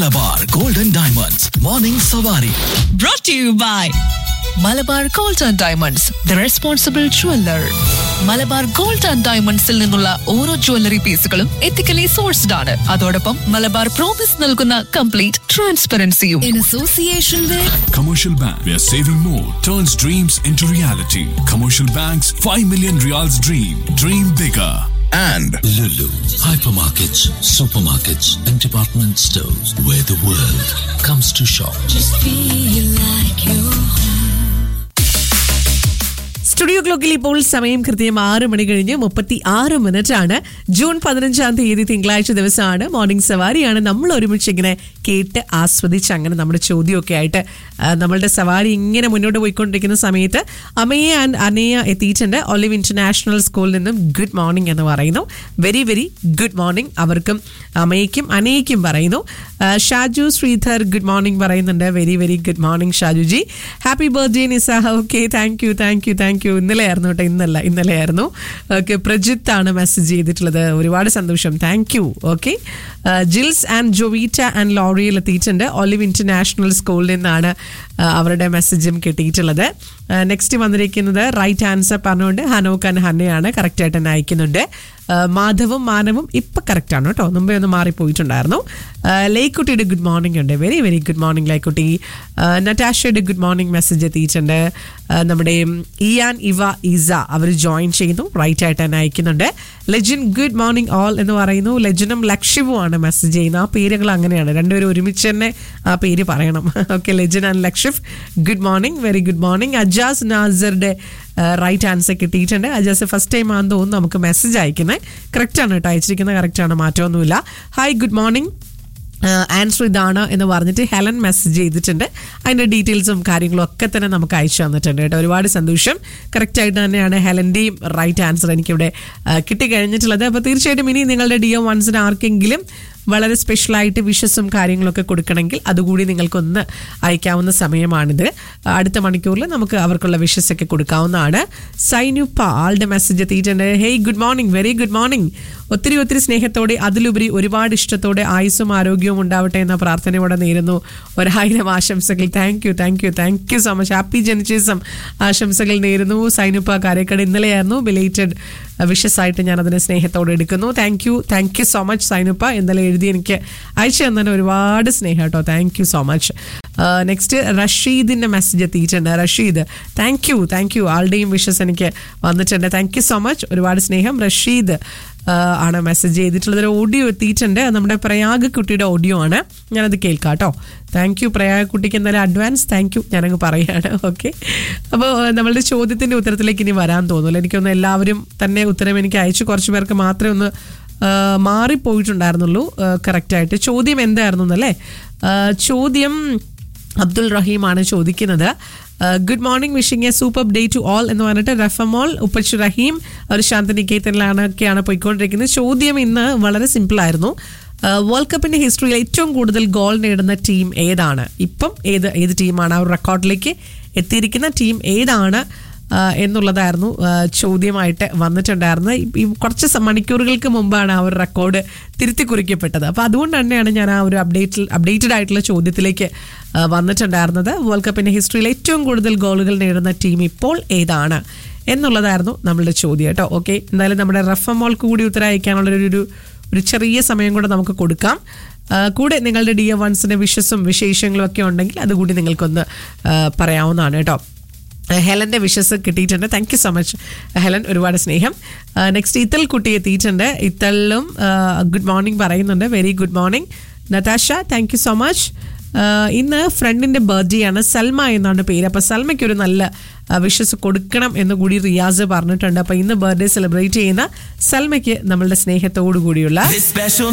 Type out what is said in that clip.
Malabar golden diamonds morning സവാരി brought to you by Malabar gold and diamonds the responsible jeweller Malabar gold and ഡയമണ്ട്സിൽ നിന്നുള്ള ഓരോ jewellery പീസുകളും ethically sourced ആണ് അതോടൊപ്പം മലബാർ പ്രോമിസ് നൽകുന്ന കംപ്ലീറ്റ് ട്രാൻസ്പെറൻസിയും in association with Commercial Bank, where saving more turns dreams into reality. Commercial Bank's 5 million reals dream. Dream bigger. and Lulu, hypermarkets, supermarkets, and department stores where the world comes to shop. Studio ക്ലോക്കിൽ ഇപ്പോൾ സമയം കൃത്യം ആറ് മണി കഴിഞ്ഞ് മുപ്പത്തി ആറ് minute ആണ് June പതിനഞ്ചാം തീയതി തിങ്കളാഴ്ച ദിവസമാണ് മോർണിംഗ് സവാരിയാണ് നമ്മൾ ഒരുമിച്ച് ഇങ്ങനെ കേട്ട് ആസ്വദിച്ച് അങ്ങനെ നമ്മുടെ ചോദ്യമൊക്കെ ആയിട്ട് ആ, നമ്മളുടെ സവാരി ഇങ്ങനെ മുന്നോട്ട് പോയിക്കൊണ്ടിരിക്കുന്ന സമയത്ത് അമയ ആൻഡ് അനയ എത്തിയിട്ടുണ്ട് ഒലിവ് ഇന്റർനാഷണൽ സ്കൂളിൽ നിന്നും ഗുഡ് മോർണിംഗ് എന്ന് പറയുന്നു വെരി വെരി ഗുഡ് മോർണിംഗ് അവർക്കും അമയ്ക്കും അനയ്ക്കും പറയുന്നു ആ, ഷാജു ശ്രീധർ ഗുഡ് മോർണിംഗ് പറയുന്നുണ്ട് very very good morning Shaju ji happy birthday Nisaha okay thank you thank you thank you ഇന്നലെ ആയിരുന്നു കേട്ടോ ഇന്നല്ല ഇന്നലെ ആയിരുന്നു ഓക്കെ പ്രജിത്ത് ആണ് മെസ്സേജ് ചെയ്തിട്ടുള്ളത് ഒരുപാട് സന്തോഷം thank you okay Jils and Jovita and ലോറിയിൽ എത്തിയിട്ടുണ്ട് ഒലിവ് ഇന്റർനാഷണൽ സ്കൂളിൽ നിന്നാണ് ആ, അവരുടെ മെസ്സേജും കിട്ടിയിട്ടുള്ളത് നെക്സ്റ്റ് വന്നിരിക്കുന്നത് റൈറ്റ് ആൻസർ പറഞ്ഞുകൊണ്ട് ഹനോക്ക് ആൻഡ് ഹന്നയാണ് കറക്റ്റായിട്ട് തന്നെ അയക്കുന്നുണ്ട് ആ, മാധവും മാനവും ഇപ്പം കറക്റ്റാണ് കേട്ടോ മുമ്പേ ഒന്ന് മാറിപ്പോയിട്ടുണ്ടായിരുന്നു ആ, ലേക്കുട്ടിയുടെ ഗുഡ് മോർണിംഗ് ഉണ്ട് very very good morning Lekutty ആ, നറ്റാഷയുടെ ഗുഡ് മോർണിംഗ് മെസ്സേജ് എത്തിയിട്ടുണ്ട് ആ, നമ്മുടെ ഇയാൻ ഇവ ഇസ അവർ ജോയിൻ ചെയ്യുന്നു റൈറ്റ് ആയിട്ട് തന്നെ അയക്കുന്നുണ്ട് ലെജിൻ ഗുഡ് മോർണിംഗ് ഓൾ എന്ന് പറയുന്നു ലെജിനും ലക്ഷ്യവുമാണ് മെസ്സേജ് ചെയ്യുന്നത് ആ പേരുകൾ അങ്ങനെയാണ് രണ്ടുപേരും ഒരുമിച്ച് തന്നെ ആ പേര് പറയണം okay Lejin and Lakshif good morning very good morning Ajas നാസറുടെ റൈറ്റ് ആൻസർ കിട്ടിയിട്ടുണ്ട് അജാസ് ഫസ്റ്റ് ടൈം ആണെന്ന് തോന്നുന്നു നമുക്ക് മെസ്സേജ് അയക്കുന്നത് കറക്റ്റ് ആണ് കേട്ടോ അയച്ചിരിക്കുന്നത് കറക്റ്റ് ആണ് മാറ്റമൊന്നുമില്ല ഹായ് ഗുഡ് മോർണിംഗ് ആൻസർ ഇതാണ് എന്ന് പറഞ്ഞിട്ട് ഹെലൻ മെസ്സേജ് ചെയ്തിട്ടുണ്ട് അതിൻ്റെ ഡീറ്റെയിൽസും കാര്യങ്ങളും ഒക്കെ തന്നെ നമുക്ക് അയച്ചു തന്നിട്ടുണ്ട് കേട്ടോ ഒരുപാട് സന്തോഷം കറക്റ്റായിട്ട് തന്നെയാണ് ഹെലൻ്റെയും റൈറ്റ് ആൻസർ എനിക്കിവിടെ ആ, കിട്ടിക്കഴിഞ്ഞിട്ടുള്ളത് അപ്പോൾ തീർച്ചയായിട്ടും ഇനി നിങ്ങളുടെ ഡി ഒ വൺസിന് ആർക്കെങ്കിലും വളരെ സ്പെഷ്യലായിട്ട് വിഷസും കാര്യങ്ങളൊക്കെ കൊടുക്കണമെങ്കിൽ അതുകൂടി നിങ്ങൾക്കൊന്ന് അയക്കാവുന്ന സമയമാണിത് അടുത്ത മണിക്കൂറിൽ നമുക്ക് അവർക്കുള്ള വിഷസ് ഒക്കെ കൊടുക്കാവുന്നതാണ് സൈനുപ്പ ആളുടെ മെസ്സേജ് എത്തിയിട്ടുണ്ട് hey good morning very good morning ഒത്തിരി ഒത്തിരി സ്നേഹത്തോടെ അതിലുപരി ഒരുപാട് ഇഷ്ടത്തോടെ ആയുസ്സും ആരോഗ്യവും ഉണ്ടാവട്ടെ എന്ന പ്രാർത്ഥനയോടെ നേരുന്നു ഒരായിരം ആശംസകൾ thank you thank you thank you so much happy ജനിച്ചേസം ആശംസകൾ നേരുന്നു സൈനുപ്പ കാരക്കട ഇന്നലെയായിരുന്നു ബിലേറ്റഡ് വിഷസ് ആയിട്ട് ഞാൻ അതിനെ സ്നേഹത്തോടെ എടുക്കുന്നു thank you thank you so much Sainuppa ഇന്നലെ എഴുതി എനിക്ക് അയച്ചു തന്നതിന് ഒരുപാട് സ്നേഹം കേട്ടോ thank you so much next റഷീദിന്റെ മെസ്സേജ് എത്തിയിട്ടുണ്ട് Rasheed thank you thank you ആളുടെയും വിഷസ് എനിക്ക് വന്നിട്ടുണ്ട് താങ്ക് യു സോ മച്ച് ഒരുപാട് സ്നേഹം റഷീദ് ആ, ആണ് മെസ്സേജ് ചെയ്തിട്ടുള്ളത് ഒരു ഓഡിയോ എത്തിയിട്ടുണ്ട് അത് നമ്മുടെ പ്രയാഗ് കുട്ടിയുടെ ഓഡിയോ ആണ് ഞാനത് കേൾക്കാം കേട്ടോ താങ്ക് യു പ്രയാഗ് കുട്ടിക്ക് എന്തായാലും അഡ്വാൻസ് താങ്ക് യു ഞാനങ്ങ് പറയാണ് ഓക്കെ അപ്പോൾ നമ്മളുടെ ചോദ്യത്തിന്റെ ഉത്തരത്തിലേക്ക് ഇനി വരാൻ തോന്നുന്നില്ല എനിക്കൊന്ന് എല്ലാവരും തന്നെ ഉത്തരം എനിക്ക് അയച്ചു കുറച്ച് പേർക്ക് മാത്രമേ ഒന്ന് ആ, മാറിപ്പോയിട്ടുണ്ടായിരുന്നുള്ളൂ കറക്റ്റായിട്ട് ചോദ്യം എന്തായിരുന്നു എന്നല്ലേ ആ, ചോദ്യം അബ്ദുൾ റഹീമാണ് ചോദിക്കുന്നത് good morning wishing a super day to all എന്ന് പറഞ്ഞിട്ട് റഫമോൾ ഉപ്പച്ചു റഹീം ഒരു ശാന്തനികേതനിലാണ് ഒക്കെയാണ് പോയിക്കൊണ്ടിരിക്കുന്നത് ചോദ്യം ഇന്ന് വളരെ സിമ്പിൾ ആയിരുന്നു വേൾഡ് കപ്പിന്റെ ഹിസ്റ്ററിയിൽ ഏറ്റവും കൂടുതൽ ഗോൾ നേടുന്ന ടീം ഏതാണ് ഇപ്പം ഏത് ഏത് ടീമാണ് ആ ഒരു റെക്കോർഡിലേക്ക് എത്തിയിരിക്കുന്ന ടീം ഏതാണ് ആ, എന്നുള്ളതായിരുന്നു ആ, ചോദ്യമായിട്ട് വന്നിട്ടുണ്ടായിരുന്നത് ഈ- ഈ കുറച്ച് സ- മണിക്കൂറുകൾക്ക് മുമ്പാണ് ആ ഒരു റെക്കോർഡ് തിരുത്തി കുറിക്കപ്പെട്ടത് അപ്പോൾ അതുകൊണ്ട് തന്നെയാണ് ഞാൻ ആ ഒരു അപ്ഡേറ്റ് അപ്ഡേറ്റഡ് ആയിട്ടുള്ള ചോദ്യത്തിലേക്ക് ആ, വന്നിട്ടുണ്ടായിരുന്നത് വേൾഡ് കപ്പിന്റെ ഹിസ്റ്ററിയിൽ ഏറ്റവും കൂടുതൽ ഗോളുകൾ നേടുന്ന ടീം ഇപ്പോൾ ഏതാണ് എന്നുള്ളതായിരുന്നു നമ്മളുടെ ചോദ്യം കേട്ടോ ഓക്കെ എന്തായാലും നമ്മുടെ റഫമോൾക്ക് കൂടി ഉത്തരം അയക്കാനുള്ള ഒരു ഒരു- ഒരു ചെറിയ സമയം കൂടെ നമുക്ക് കൊടുക്കാം ആ, കൂടെ നിങ്ങളുടെ ഡി എ വൺസിന്റെ വിഷസും വിശേഷങ്ങളും ഒക്കെ ഉണ്ടെങ്കിൽ അതുകൂടി നിങ്ങൾക്കൊന്ന് ആ, പറയാവുന്നതാണ് കേട്ടോ ഹെലന്റെ വിഷസ് കിട്ടിയിട്ടുണ്ട് thank you so much Helen ഒരുപാട് സ്നേഹം നെക്സ്റ്റ് ഇത്തൽ കുട്ടി എത്തിയിട്ടുണ്ട് ഇത്തലിലും ഗുഡ് മോർണിംഗ് പറയുന്നുണ്ട് very good morning Natasha thank you so much ഇന്ന് ഫ്രണ്ടിന്റെ ബർത്ത്ഡേ ആണ് സൽമ എന്നാണ് പേര് അപ്പൊ സൽമയ്ക്ക് ഒരു നല്ല വിഷസ് കൊടുക്കണം എന്ന് കൂടി റിയാസ് പറഞ്ഞിട്ടുണ്ട് അപ്പൊ ഇന്ന് ബർത്ത്ഡേ സെലിബ്രേറ്റ് ചെയ്യുന്ന സൽമയ്ക്ക് നമ്മളുടെ സ്നേഹത്തോടു കൂടിയുള്ള this special